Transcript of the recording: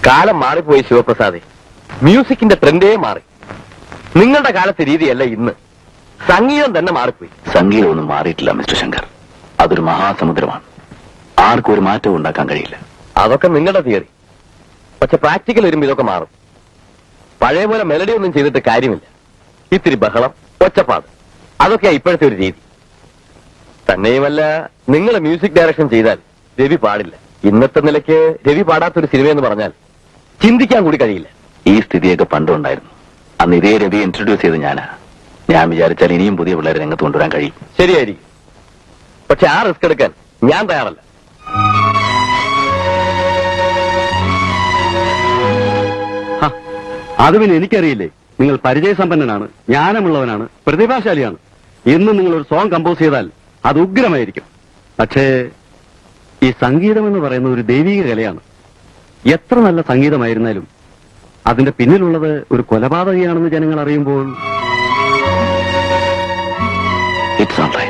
കാലം മാറിപ്പോയി ശിവപ്രസാദെ മ്യൂസിക്കിന്റെ ട്രെൻഡേ മാറി നിങ്ങളുടെ കാലത്തെ രീതിയല്ല ഇന്ന് സംഗീതം തന്നെ മാറിപ്പോയി സംഗീതമൊന്നും മാറിയിട്ടില്ല മിസ്റ്റർ ശങ്കർ അതൊരു മഹാസമുദ്രമാണ് ആർക്കും ഒരു മാറ്റവും ഉണ്ടാക്കാൻ കഴിയില്ല അതൊക്കെ നിങ്ങളുടെ തിയറി പക്ഷെ പ്രാക്ടിക്കൽ വരുമ്പോ ഇതൊക്കെ മാറും പഴയ പോലെ മെലഡി ഒന്നും ചെയ്തിട്ട് കാര്യമില്ല ഇത്തിരി ബഹളം ഒച്ചപ്പാട് അതൊക്കെയാ ഇപ്പോഴത്തെ ഒരു രീതി തന്നെയുമല്ല നിങ്ങൾ മ്യൂസിക് ഡയറക്ഷൻ ചെയ്താൽ രവി പാടില്ല ഇന്നത്തെ നിലയ്ക്ക് രവി പാടാത്തൊരു സിനിമയെന്ന് പറഞ്ഞാൽ ചിന്തിക്കാൻ കൂടി കഴിയില്ല ഈ സ്ഥിതിയൊക്കെ പണ്ടും ഉണ്ടായിരുന്നു അന്ന് ഇതേ രവി ഇൻട്രൊഡ്യൂസ് ചെയ്ത് ഞാനാ ഞാൻ വിചാരിച്ചാൽ ഇനിയും പുതിയ പിള്ളേരെ രംഗത്ത് കൊണ്ടുവരാൻ കഴിയും ശരിയായിരിക്കും പക്ഷെ ആ റിസ്ക് എടുക്കാൻ ഞാൻ തയ്യാറല്ല ഹ, അത് പിന്നെ എനിക്കറിയില്ലേ നിങ്ങൾ പരിചയസമ്പന്നനാണ് ജ്ഞാനമുള്ളവനാണ് പ്രതിഭാശാലിയാണ് ഇന്ന് നിങ്ങൾ ഒരു സോങ് കമ്പോസ് ചെയ്താൽ അത് ഉഗ്രമായിരിക്കും പക്ഷേ ഈ സംഗീതം എന്ന് പറയുന്നത് ഒരു ദൈവിക കലയാണ് എത്ര നല്ല സംഗീതമായിരുന്നാലും അതിന്റെ പിന്നിലുള്ളത് ഒരു കൊലപാതകയാണെന്ന് ജനങ്ങൾ അറിയുമ്പോൾ ഇറ്റ്സ് ഓൾ